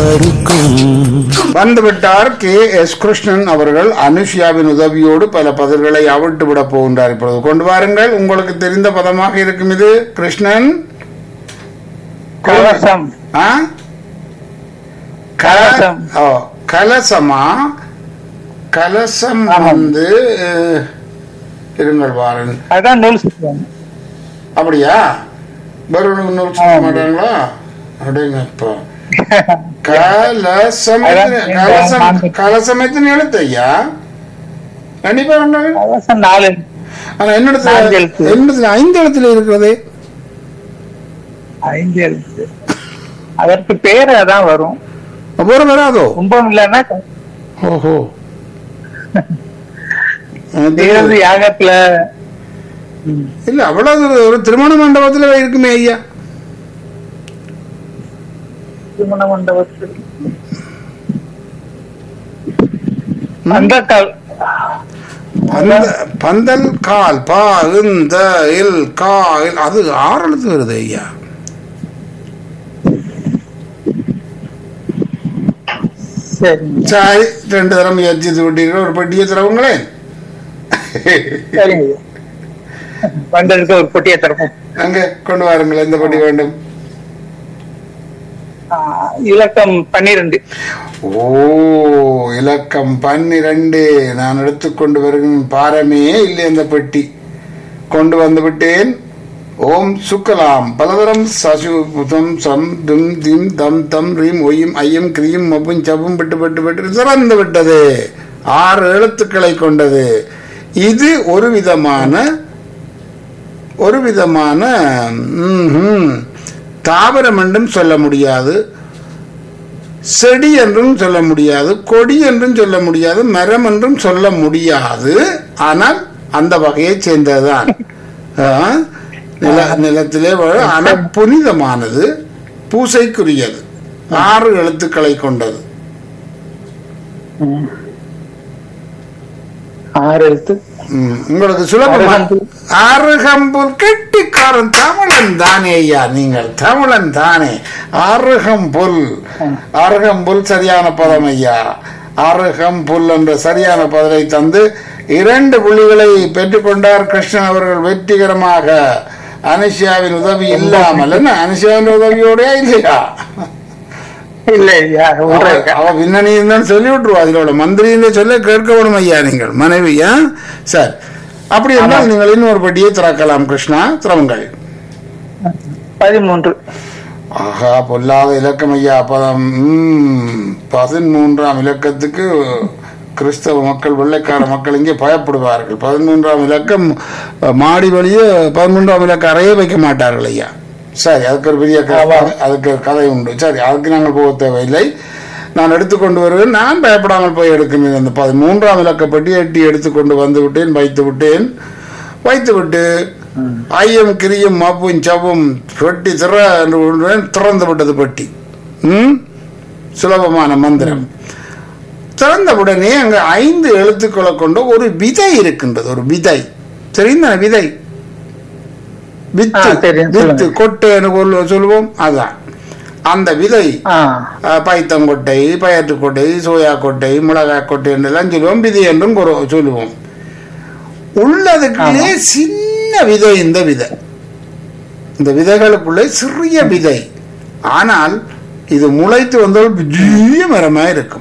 யாருக்கும் வந்துவிட்டார் K S Krishnan அவர்கள் அனுஷ்யாவின் உதவியோடு பல பதில்களை அவிழ்த்து விட போகின்றார் இப்பொழுது கொண்டு வாருங்கள் உங்களுக்கு தெரிந்த பதமாக இருக்கும் இது கிருஷ்ணன் கலசம் ஆ? கல- கலசம். ஓ, கலசமா கலசம் ஆமாம். வந்து அஹ், இருங்கள் வாரன் அதான் நூல் சுற்றுவாங்க அப்படியா வேற ஒண்ணு சொல்ல ஆமாம். மாட்டாங்களா அப்படிங்கப்பா கலசம் அதான் எத்தனை- இந்த கலசம் நான்கு- கலசம் எத்தனை எழுத்து ஐயா கண்டிப்பா ரெண்டாவது கலசம் நாலு ஆனா என்னிடத்துல நான்கு எழுத்து. என்னிடத்துல ஐந்து எழுத்துல இருக்கிறதே ஐந்து எழுத்து அதற்கு பேர் அதான் வரும் ஒரு வராதோ கும்பம் இல்லைன்னா ஓஹோ தேவது யாகத்துல இல்ல அவ்வளவு ஒரு திருமண மண்டபத்துல இருக்குமே ஐயா திருமண மண்டபத்தில் அந்த கால் பந்த பந்தல் கால் பா இந்த இல் கா இல் அது ஆறு எழுத்து வருது ஐயா சரிங்க சரி ரெண்டு தரம் முயற்சி விட்டீர்கள் ஒரு பெட்டியை தரவுங்களேன் சரிங்க வந்ததுக்கு ஒரு பொட்டியை திறப்போம் அங்க கொண்டு வாருங்கள் எந்த பெட்டி வேண்டும் ஆஹ், இலக்கம் பன்னிரண்டு ஓ இலக்கம் பன்னிரண்டு நான் எடுத்துக்கொண்டு வருகிறேன் பாரமே இல்லை அந்த பெட்டி கொண்டு வந்து விட்டேன் ஓம் சுக்கலாம் பலதரம் சசு புதம் சம் தும் திம் தம் தம் ரீம் ஒய்யும் ஐயம் கிரீம் மப்பும் சப்பும் விட்டு விட்டு விட்டு திறந்து விட்டது ஆறு எழுத்துக்களை கொண்டது இது ஒரு விதமான ஒரு விதமான ம்ஹும், தாவரம் என்றும் சொல்ல முடியாது செடி என்றும் சொல்ல முடியாது கொடி என்றும் சொல்ல முடியாது மரம் என்றும் சொல்ல முடியாது ஆனால் அந்த வகையைச் சேர்ந்ததுதான் ஆ, நில நிலத்திலே வள ஆனால் புனிதமானது பூசைக்குரியது ஆறு எழுத்துக்களை கொண்டது ம். ஆறு எழுத்து ம், உங்களுக்கு சுலபமா அருகம்புல். அருகம்புல் கெட்டிக்காரன் தமிழன் தானே ஐயா நீங்கள் தமிழன் தானே அருகம்புல் அருகம்புல் சரியான பதம் ஐயா அருகம்புல் என்ற சரியான பதத்தை தந்து இரண்டு புள்ளிகளை பெற்றுக்கொண்டார் கிருஷ்ணன் அவர்கள் வெற்றிகரமாக அனுஷியாவின் உதவி இல்லாமல் என்ன அனுஷியாவின் உதவியோடயா இல்லையா இல்ல ஐயா அவ அவ பின்னணி இருந்தாலும் சொல்லி விட்டுருவா அதிலோட மந்திரின்னு சொல்ல கேட்க வேணும் ஐயா நீங்கள் மனைவியா சார் அப்படி என்றால் நீங்கள் இன்னொரு படியை திறக்கலாம் கிருஷ்ணா திறவுங்கள் பதிமூன்று ஆஹா பொல்லாத இலக்கம் ஐயா பதம் ம், பதிமூன்றாம் இலக்கத்துக்கு கிறிஸ்தவ மக்கள் வெள்ளைக்கார மக்கள் இங்கே பயப்படுவார்கள் பதிமூன்றாம் இலக்கம் மாடி வழியே பதிமூன்றாம் இலக்க அறையே வைக்க மாட்டார்கள் ஐயா சரி அதுக்கு ஒரு பெரிய க- ஆமா. அதுக்கு ஒரு கதை உண்டு சரி அதுக்கு நாங்கள் போக தேவையில்லை நான் எடுத்துக்கொண்டு வருவேன் நான் பயப்படாமல் போய் எடுக்கிறேன் அந்த பதிமூன்றாம் இலக்கப்பட்டி எட்டி எடுத்துக்கொண்டு வந்து விட்டேன் வைத்து விட்டேன் வைத்து விட்டு ஐயம் கிரியும் மப்பும் சவும் பெட்டி திற என்று விடுவேன், திறந்து விட்டது பெட்டி ம் சுலபமான மந்திரம் திறந்தவுடனே அங்க ஐந்து எழுத்துக்களை கொண்ட ஒரு விதை இருக்கின்றது ஒரு விதை தெரியுமா விதை வித்து ஆ, தெரியும், வித்து சொல்லுங்க. கொட்டைன்னு கொள்ள- சொல்லுவோம் அதான் அந்த விதை ஆ அஹ், பைத்தங்கொட்டை பயற்றுக்கொட்டை சோயா கொட்டை மிளகாய் கொட்டை என்றெல்லாம் சொல்லுவோம் விதை என்றும் கூற- சொல்லுவோம் உள்ளதுக்குள்ளே சின்ன விதை இந்த விதை இந்த விதைகளுக்குள்ளே சிறிய விதை ஆனால் இது முளைத்து வந்தால் பெரிய மரமா இருக்கும்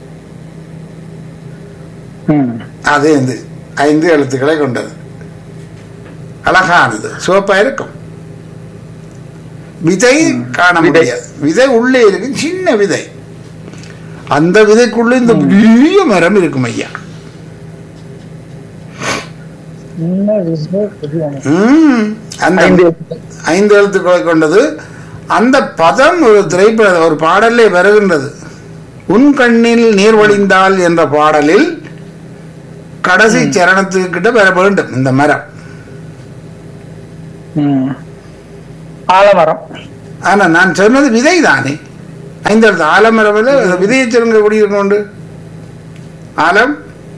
ம் அது வந்து ஐந்து எழுத்துக்களை கொண்டது அழகானது சிவப்பா இருக்கும் விதை காண விதை. முடியாது விதை உள்ளே இருக்கு சின்ன விதை அந்த விதைக்குள்ள இந்த பெரிய மரம் இருக்கும் ஐயா என்ன விஷயம் புரியல. ம், அந்த ஐந்து ஐந்து எழுத்துக்களை கொண்டது அந்த பதம் ஒரு திரைப்பட ஒரு பாடலே வருகின்றது உன் கண்ணில் நீர் வழிந்தால் என்ற பாடலில் கடைசி சரணத்துக்கு கிட்ட வர வேண்டும் இந்த மரம் ம். ஆலமரம் ஆனா நான் சொன்னது விதை தானே ஐந்து எழுத்து ஆலமரமில் விதையை சொல்லுங்க எப்படி இருக்கொண்டு ஆலம்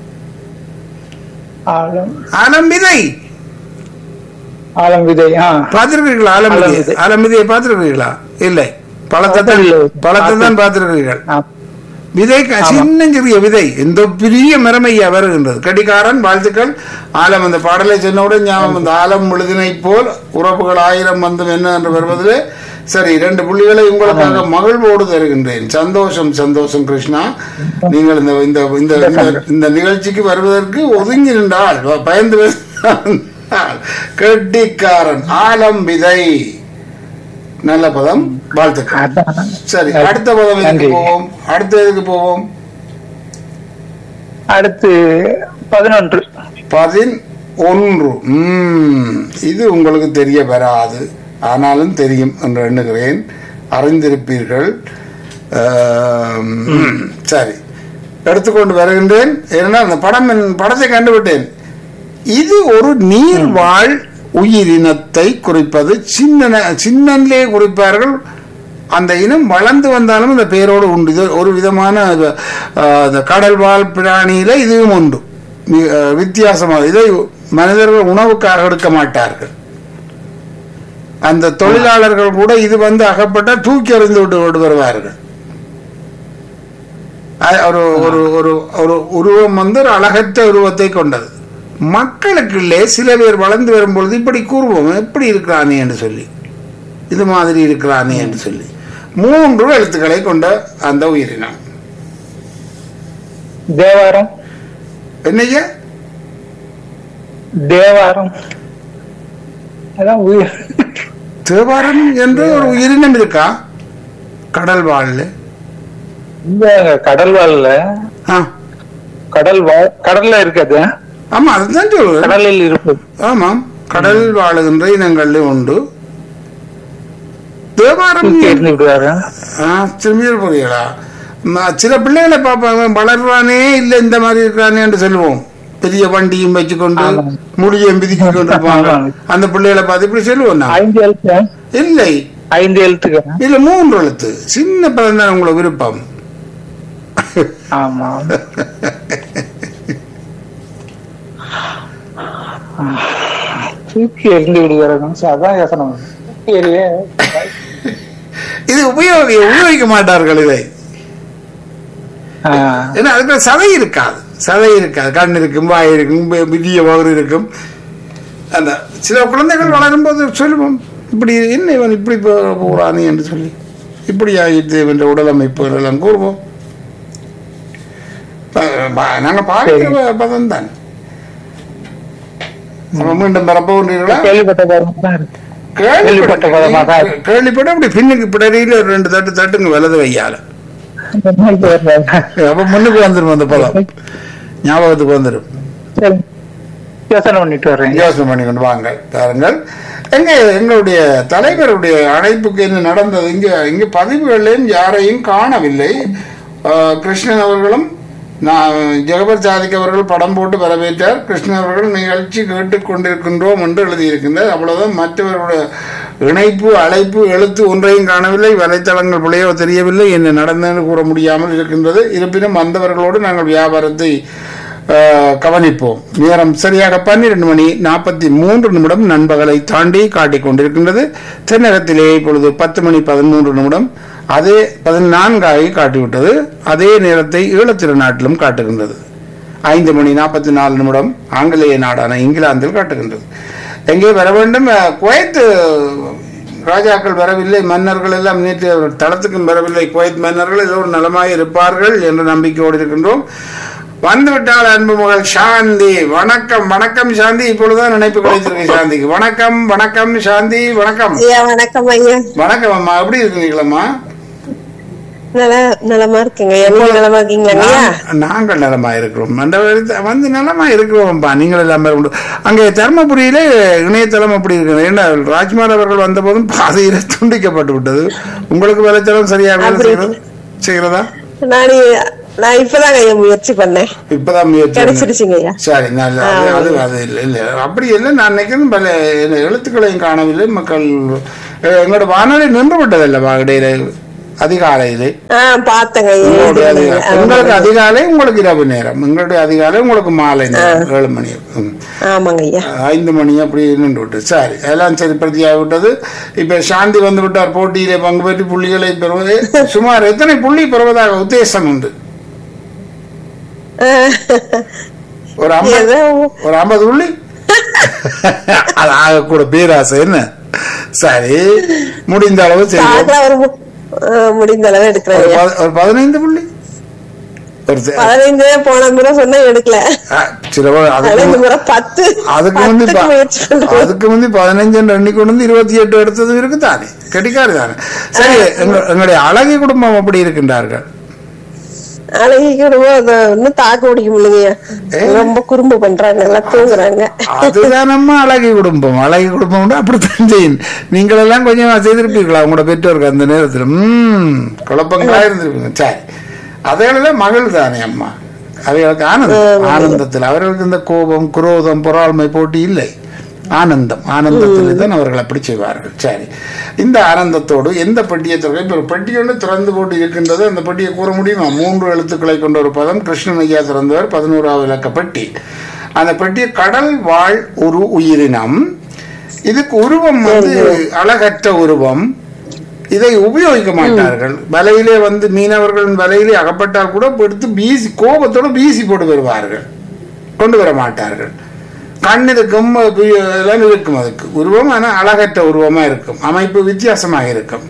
ஆலம் ஆலம் விதை ஆலம் விதை ஆ பார்த்திருக்கீங்களா ஆலம் ஆலம் விதை விதை. ஆலம் விதையை பார்த்திருக்கீங்களா இல்லை பழத்தை தான் பழத்தை தான் பார்த்திருக்கிறீர்கள் ஆ, விதை க- சின்னஞ்சிறிய விதை இந்த பெரிய மரமையா வருகின்றது கடிகாரன் வாழ்த்துக்கள் ஆலம் அந்த பாடலை சொன்னவுடன் ஞாபகம் அந்த ஆலம் முழுதினை போல் உறவுகள் ஆயிரம் வந்தும் என்ன என்று வருவதிலே சரி இரண்டு புள்ளிகளை உங்களுக்காக மகிழ்வோடு தருகின்றேன் சந்தோஷம் சந்தோஷம் கிருஷ்ணா நீங்கள் இந்த இந்த இந்த இந்த- இந்த நிகழ்ச்சிக்கு வருவதற்கு ஒதுங்கி நின்றால் பயந்து வந்தால் கெட்டிக்காரன் ஆலம் விதை நல்ல பதம் வாழ்த்துக்கள் அதான். சரி அடுத்த பதம் எதுக்கு நன்றி. போவோம் அடுத்த எதுக்கு போவோம் அடுத்து பதினொன்று பதினொன்று உம், இது உங்களுக்கு தெரிய வராது ஆனாலும் தெரியும் என்று எண்ணுகிறேன் அறிந்திருப்பீர்கள் ஆம், சரி எடுத்துக்கொண்டு வருகின்றேன் ஏன்னா அந்த படம் என் படத்தை கண்டுவிட்டேன் இது ஒரு நீர்வாழ் உயிரினத்தை குறிப்பது சின்ன சின்னன்லே குறிப்பார்கள் அந்த இனம் வளர்ந்து வந்தாலும் இந்த பெயரோடு உண்டு இது ஒரு விதமான அஹ், இந்த கடல் வாழ் பிராணியில இதுவும் உண்டு மி- அஹ், வித்தியாசமாக இதை மனிதர்கள் உணவுக்காக எடுக்க மாட்டார்கள் அந்த தொழிலாளர்கள் கூட இது வந்து அகப்பட்டால் தூக்கி எறிந்து விட்டு விட்டு வருவார்கள் அ- ஒரு ஒரு ஒரு ஒரு உருவம் வந்து ஒரு அழகற்ற உருவத்தை கொண்டது மக்களுக்குள்ளே சில பேர் வளர்ந்து வரும்பொழுது இப்படி கூறுவோம் எப்படி இருக்கிறானே என்று சொல்லி இது மாதிரி இருக்கிறானே என்று சொல்லி மூன்று எழுத்துக்களை கொண்ட அந்த உயிரினம் தேவாரம் என்னையா தேவாரம் அதான் உயிர் தேவாரம் என்று ஒரு உயிரினம் இருக்கா கடல் வாழ்ல இந்த கடல் வாழ்ல ஆ கடல் வாழ் கடல்ல இருக்காது ஆமா அதுதான் சொல்றேன் கடலில் இருப்பது ஆமாம் கடல் வாழுகின்ற இனங்கள்ல உண்டு தேவாரம் தூக்கி எறிந்து விடுவாரு ஆ, திரும்பியல் புரியலா ம- சில பிள்ளைகளை பார்ப்பாங்க வளர்றானே இல்ல இந்த மாதிரி இருக்கானே என்று சொல்லுவோம் பெரிய வண்டியும் வச்சுக்கொண்டு ஆமா. முடியும் பிதுக்கி கொண்டிருப்பாங்க ஆமா. அந்த பிள்ளைகளை பார்த்து இப்படி சொல்லுவோம் நான் ஐந்து எழுத்து இல்லை ஐந்து எழுத்துக்கு இல்ல மூன்று எழுத்து சின்ன பதம் தான் உங்களுக்கு விருப்பம் ஆமா தூக்கி எறிந்து விடுவாரு அதான் யோசனை தூக்கி எறிய இது உபயோக உபயோகிக்க மாட்டார்கள் இதை ஆ, ஏன்னா அதுக்கு சதை இருக்காது சதை இருக்காது கண் இருக்கும் வாய் இருக்கும் பெ- பெரிய வகுறு இருக்கும் அந்த சில குழந்தைகள் வளரும்போது சொல்லுவோம் இப்படி என்ன இவன் இப்படி போ- போறானே என்று சொல்லி இப்படி ஆகிட்டு என்ற உடல் அமைப்புகள் எல்லாம் கூறுவோம் ப- ப- நாங்க பார்க்கிற பதம் தான் அப்ப மீண்டும் பரப்போன்றீர்களா கேள்விப்பட்ட பாருங்க தான் இருக்கு கேள்விப்பட்ட பதமா தான் கேள்விப்பட்ட இருக்கு. கேள்விப்பட்ட அப்படி பின்னுக்கு பிடரியில ஒரு ரெண்டு தட்டு தட்டுங்க வலது வையால இந்த மாதிரி வர்றாரு. அப்ப முன்னுக்கு வந்துடும் அந்த பதம் ஞாபகத்துக்கு வந்துடும் சரி யோசனை பண்ணிட்டு வர்றேன் யோசனை பண்ணி கொண்டு வாங்க பாருங்கள் எங்க எங்களுடைய தலைவருடைய அழைப்புக்கு என்ன நடந்தது இங்க இங்க பதிவுகளிலும் யாரையும் காணவில்லை ஆஹ், கிருஷ்ணன் அவர்களும் நான் ஜெகபர் சாதிக் அவர்கள் படம் போட்டு வரவேற்றார் கிருஷ்ணன் அவர்கள் நிகழ்ச்சி கேட்டுக் கொண்டிருக்கின்றோம் என்று எழுதியிருக்கின்றார் அவ்வளவுதான் மற்றவர்களுடைய இணைப்பு அழைப்பு எழுத்து ஒன்றையும் காணவில்லை வலைத்தளங்கள் பிள்ளையோ தெரியவில்லை என்ன நடந்ததுன்னு கூற முடியாமல் இருக்கின்றது இருப்பினும் வந்தவர்களோடு நாங்கள் வியாபாரத்தை ஆஹ், கவனிப்போம் நேரம் சரியாக பன்னிரண்டு மணி நாற்பத்தி மூன்று நிமிடம் நண்பகலை தாண்டி காட்டிக் கொண்டிருக்கின்றது தென்னகத்திலே இப்பொழுது பத்து மணி பதிமூன்று நிமிடம் அதே பதினான்காகி காட்டிவிட்டது அதே நேரத்தை ஈழத்திரு நாட்டிலும் காட்டுகின்றது ஐந்து மணி நாற்பத்தி நாலு நிமிடம் ஆங்கிலேய நாடான இங்கிலாந்தில் காட்டுகின்றது எங்கே வர வேண்டும் அஹ், குவைத்து ராஜாக்கள் வரவில்லை மன்னர்கள் எல்லாம் நேற்று தளத்துக்கும் வரவில்லை குவைத் மன்னர்கள் ஏதோ ஒரு நலமாய் இருப்பார்கள் என்ற நம்பிக்கையோடு இருக்கின்றோம் வந்துவிட்டால் அன்பு மகள் சாந்தி வணக்கம் வணக்கம் சாந்தி இப்பொழுதுதான் நினைப்பு கிடைத்திருக்கு சாந்திக்கு வணக்கம் வணக்கம் சாந்தி வணக்கம் ஐயா வணக்கம் ஐயா வணக்கம் அம்மா எப்படி இருக்கீங்களம்மா நல்லா நலமா இருக்குங்க ஐயா நீங்க நலமா இருக்கீங்களா ஐயா நான்- நாங்கள் நலமா இருக்கிறோம் மண்டபத்தில் வந்து நலமா இருக்கிறோம்ப்பா நீங்கள் எல்லாமே உண்டு அங்கே தர்மபுரியிலே இணையதளம் அப்படி இருக்கு ஏன்னா ராஜ்குமார் அவர்கள் வந்த போதும் பாதையில துண்டிக்கப்பட்டு விட்டது உங்களுக்கு வலைத்தளம் சரியாக வேலை அப்படி. செய்கிறது செய்கிறதா நான் நான் இப்பதாங்க ஐயா முயற்சி பண்ணேன் இப்பதான் முயற்சி பண்ணேன். கிடைச்சிருச்சுங்க ஐயா சரி நல்ல அது அது அது இல்லை இல்லை அப்படி இல்லை நான் நினைக்கிறேன் பல எழுத்துக்களையும் காணவில்லை மக்கள் அஹ், எங்களோட வானொலி நின்று விட்டதல்லவா இடையில அதிகாலையிலே ஆ பாத்தங்க ஐயா உங்களுடைய எழுதிருந்தீங்க. அதிகாலை உங்களுக்கு அதிகாலை உங்களுக்கு இரவு நேரம் உங்களுடைய அதிகாலை உங்களுக்கு மாலை நேரம் ஏழு மணி ம். ஆமாங்க ஐயா ஐந்து மணி அப்படி நின்று விட்டு சரி எல்லாம் சரி பிரதியாகி விட்டது இப்ப சாந்தி வந்து விட்டார் போட்டியிலே பங்கு பெற்று புள்ளிகளை பெறுவது சுமார் எத்தனை புள்ளி பெறுவதாக உத்தேசம் உண்டு ஒரு ஐம்பது ஏதோ ஒரு ஐம்பது புள்ளி அது ஆகக்கூட பேராசை என்ன சரி முடிந்த அளவு செய்வோம் பார்க்கலாம் ஒரு மு- ஆ, முடிந்த அளவு எடுக்கிறேன் ஒரு ஐயா பத- ஒரு பதினைந்து புள்ளி ஒரு செ- பதினைந்து போன முறை சொன்னா எடுக்கல ஆ, சில பேர் ஆனா இந்த அதுக்கு முறை பத்து அதுக்கு வந்து பத்துக்கு ப- முயற்சி பண்றேன். அதுக்கு வந்து பதினஞ்சு எண்ணி கொண்டு வந்து இருபத்தி எட்டு எடுத்தது இருக்கு தானே கெட்டிக்காரு தானே சரி எங்க- எங்களுடைய அழகி குடும்பம் அப்படி இருக்கின்றார்கள் அழகி குடும்பம் அதை இன்னும் தாக்க பிடிக்க முடியலைங்க ரொம்ப குறும்பு பண்றாங்க எல்லாம் தூங்குறாங்க அதுதானம்மா அழகி குடும்பம் அழகி குடும்பம் அப்படித்தான் செய்யும் நீங்கள் எல்லாம் கொஞ்சம் செய்திருப்பீர்களா உங்களோட பெற்றோருக்கு அந்த நேரத்தில் உம் குழப்பங்களா இருந்திருப்பீங்க சரி அதையெல்லாம் மகள் தானே அம்மா அவைகளுக்கு ஆனந்தம் ஆனந்தத்தில் அவர்களுக்கு இந்த கோபம் குரோதம் பொறாழ்மை போட்டி இல்லை ஆனந்தம் ஆனந்தத்தில் தான் அவர்கள் அப்படி செய்வார்கள் சரி இந்த ஆனந்தத்தோடு எந்த பெட்டியை திறக்க இப்போ ஒரு பெட்டி ஒன்று திறந்து போட்டு இருக்கின்றது அந்த பெட்டியை கூற முடியுமா மூன்று எழுத்துக்களை கொண்ட ஒரு பதம் கிருஷ்ணன் ஐயா திறந்தவர் பதினோராவது இலக்க பெட்டி அந்த பெட்டியை கடல் வாழ் ஒரு உயிரினம் இதுக்கு உருவம் வந்து அழகற்ற உருவம் இதை உபயோகிக்க மாட்டார்கள் வலையிலே வந்து மீனவர்கள் வலையிலே அகப்பட்டால் கூட எடுத்து வீசி கோபத்தோட வீசி போட்டு வருவார்கள் கொண்டு வர மாட்டார்கள் கண் இருக்கும் அது எல்லாம் இருக்கும் அதுக்கு உருவம் ஆனால் அழகற்ற உருவமா இருக்கும் அமைப்பு வித்தியாசமாக இருக்கும்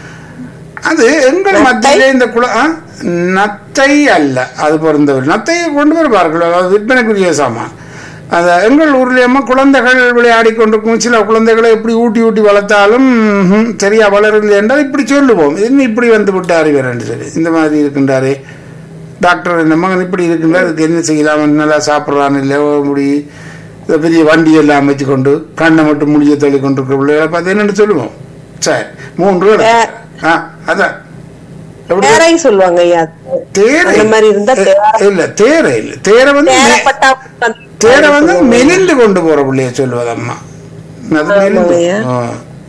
அது எங்கள் மத்தியிலே இந்த குல ஆ? நத்தை அல்ல அது பொருந்தவர் நத்தையை கொண்டு வருவார்கள் அதாவது விற்பனைக்குரிய சாமான் அந்த எங்கள் ஊர்லேயம்மா குழந்தைகள் விளையாடி கொண்டிருக்கும் சில குழந்தைகளை எப்படி ஊட்டி ஊட்டி வளர்த்தாலும் ம்ஹும், சரியா வளரவில்லை என்றால் இப்படி சொல்லுவோம் இன்னும் இப்படி வந்து விட்டார் இவர் என்று சொல்லி இந்த மாதிரி இருக்கின்றாரே டாக்டர் இந்த மகன் இப்படி இருக்கின்றார் அதுக்கு என்ன செய்யலாம் நல்லா சாப்பிட்றான்னு இல்லை இப்படி இந்த பெரிய வண்டி எல்லாம் வச்சு கொண்டு கண்ணை மட்டும் முடிய தள்ளி கொண்டிருக்கிற பிள்ளைகளை பார்த்து என்னன்னு சொல்லுவோம் சரி மூன்று இடம். ஆ அதான் எப்படி தேரை சொல்லுவாங்க ஐயா தேரை அந்த மாதிரி இருந்தா தேரை. இல்ல தேரை இல்ல தேரை வந்து மெ- தேரப்பட்டா தேரை வந்து மெலிந்து கொண்டு போற பிள்ளைய சொல்லுவது அம்மா அது மெலிந்து ஆமாங்கய்யா. ஆ.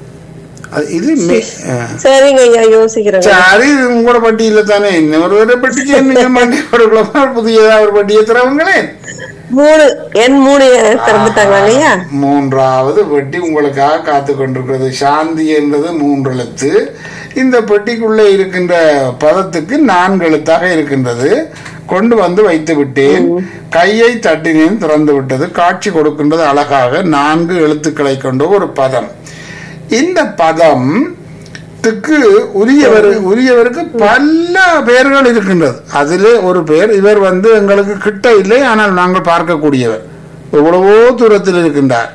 அது இது மெ- ஆ. சரிங்க ஐயா யோசிக்கிறேங்க சரி இது உங்களோட பட்டியல தானே இன்னொரு ஒரு பட்டிக்கு நீங்க மண்டி கொடுக்கலாம் புதியதா ஒரு பட்டியை தரவங்களே மூணு எண் மூணு திறந்துட்டாங்க ஐயா மூன்றாவது பெட்டி உங்களுக்காக காத்து கொண்டிருக்கிறது சாந்தி என்பது மூன்று எழுத்து இந்த பெட்டிக்குள்ளே இருக்கின்ற பதத்துக்கு நான்கு எழுத்தாக இருக்கின்றது கொண்டு வந்து வைத்து விட்டேன் கையை தட்டினேன் திறந்து விட்டது காட்சி கொடுக்கின்றது அழகாக நான்கு எழுத்துக்களை கொண்ட ஒரு பதம் இந்த பதம் த்துக்கு உரியவர் உரியவருக்கு பல பெயர்கள் இருக்கின்றது அதிலே ஒரு பெயர் இவர் வந்து எங்களுக்கு கிட்ட இல்லை ஆனால் நாங்கள் பார்க்கக்கூடியவர் எவ்வளவோ தூரத்தில் இருக்கின்றார்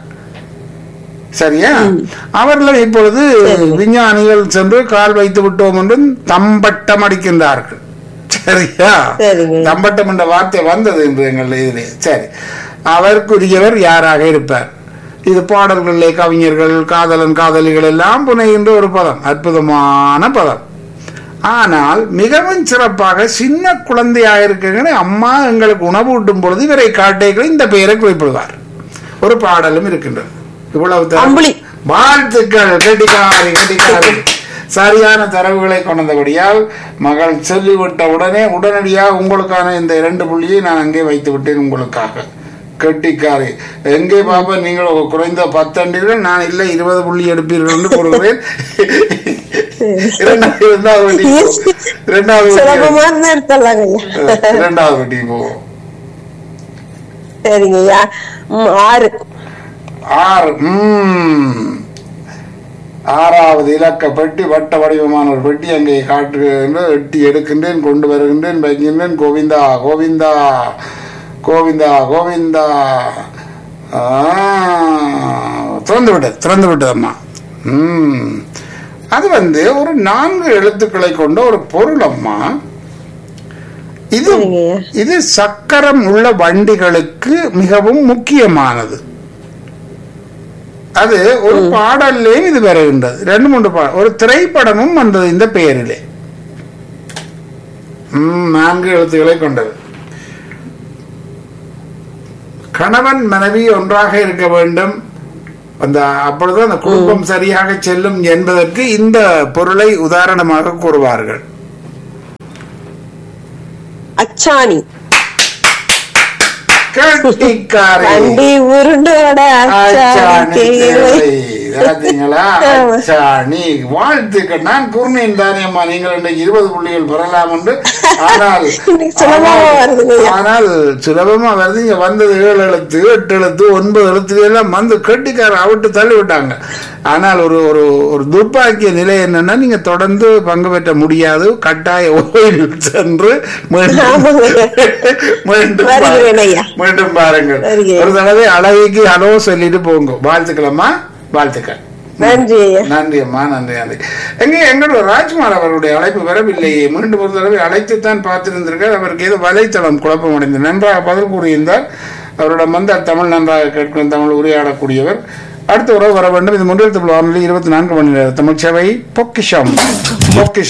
சரியா அவர்கள் இப்பொழுது விஞ்ஞானிகள் சென்று கால் வைத்து விட்டோம் என்று தம்பட்டம் அடிக்கின்றார்கள் சரியா சரிங்க. தம்பட்டம் என்ற வார்த்தை வந்தது என்று எங்கள் இதிலே சரி அவருக்குரியவர் யாராக இருப்பார் இது பாடல்களிலே கவிஞர்கள் காதலன் காதலிகள் எல்லாம் புனைகின்ற ஒரு பதம் அற்புதமான பதம் ஆனால் மிகவும் சிறப்பாக சின்ன குழந்தையாக இருக்கிற அம்மா எங்களுக்கு உணவு ஊட்டும் பொழுது இவரை காட்டைகள் இந்த பெயரை குறிப்பிடுவார் ஒரு பாடலும் இருக்கின்றது இவ்வளவு தரம். அம்புலி. வாழ்த்துக்கள் கெட்டிக்காரி கெட்டிக்காரி சரியான தரவுகளை கொண்டபடியால் மகள் சொல்லிவிட்ட உடனே உடனடியாக உங்களுக்கான இந்த இரண்டு புள்ளியை நான் அங்கே வைத்து விட்டேன் உங்களுக்காக கெட்டிக்காரி எங்கே பாப்பா நீங்கள் குறைந்த பத்தண்டீர்கள் நான் இல்லை இருபது புள்ளி எடுப்பீர்கள் என்று கூறுகிறேன் இரண்டாவது இரண்டாவது வட்டி போ. இரண்டாவது வட்டி சுலபமா இருந்தா எடுத்துடலாங்க ஐயா அஹ், இரண்டாவது வட்டி போவோம் சரிங்க ஐயா ம், ஆறு ஆறு ம். ஆறாவது இலக்க பெட்டி வட்ட வடிவமான ஒரு பெட்டி அங்கே காட்டுகின்ற எட்டி எடுக்கின்றேன் கொண்டு வருகின்றேன் வைக்கின்றேன் கோவிந்தா கோவிந்தா கோவிந்தா கோவிந்தா ஆ, திறந்து விட்டது திறந்து விட்டதம்மா ம் அது வந்து ஒரு நான்கு எழுத்துக்களை கொண்ட ஒரு பொருள் அம்மா இது சரிங்கய்யா. இது சக்கரம் உள்ள வண்டிகளுக்கு மிகவும் முக்கியமானது அது ஒரு பாடல்லையும் இது வருகின்றது ரெண்டு மூன்று பாடல் ஒரு திரைப்படமும் வந்தது இந்த பெயரிலே ம், நான்கு எழுத்துக்களை கொண்டது கணவன் மனைவி ஒன்றாக இருக்க வேண்டும் அந்த அப்பொழுது அந்த குடும்பம் சரியாக செல்லும் என்பதற்கு இந்த பொருளை உதாரணமாக கூறுவார்கள் அச்சாணி கட்டிக்காரி வண்டி உருண்டோட அச்சாணி அச்சாணி தேவை. தேவை. பார்த்தீங்களா ஆமா. அச்சாணி வாழ்த்துக்கள் நான் கூறினேன் தானியம்மா நீங்கள் இன்றைக்கு இருபது புள்ளிகள் பெறலாம் என்று ஆனால் இன்னைக்கு சுலபமா ஆனால்- வருதுங்கய்யா. ஆனால் சுலபமா வருது இங்க வந்தது ஏழு எழுத்து எட்டு எழுத்து ஒன்பது எழுத்து எல்லாம் வந்து கட்டிக்கார அவிட்டு தள்ளி விட்டாங்க ஆனால் ஒரு ஒரு ஒரு துர்ப்பாக்கிய நிலை என்னன்னா நீங்க தொடர்ந்து பங்கு பெற்ற முடியாது கட்டாய ஓய்வில் சென்று மீண்டும் ஆமாங்க. மீண்டும் வருகிறேன் ஐயா. மீண்டும் பாருங்கள் வருகிறேன். ஒரு தடவை அழகிக்கு ஹலோ சொல்லிட்டு போங்க வாழ்த்துக்களம்மா வாழ்த்துக்கள் நன்றி ஐயா நன்றி அம்மா நன்றி நன்றி எங்க எங்களோட ராஜ்குமார் அவருடைய அழைப்பு வரவில்லையே மீண்டும் ஒரு தடவை அழைத்துத்தான் பார்த்திருந்திருக்கார் அவருக்கு ஏதோ வலைத்தளம் குழப்பம் அடைந்தது நன்றாக பதில் கூறியிருந்தார் அவரோட மந்தார் தமிழ் நன்றாக கேட்கும் தமிழ் உரையாடக்கூடியவர் அடுத்த உறவு வர வேண்டும் இது முன்னில் தமிழ் வானொலி இருபத்தி நான்கு மணி நேரம் தமிழ் சேவை பொக்கிஷம் பொக்கிஷம்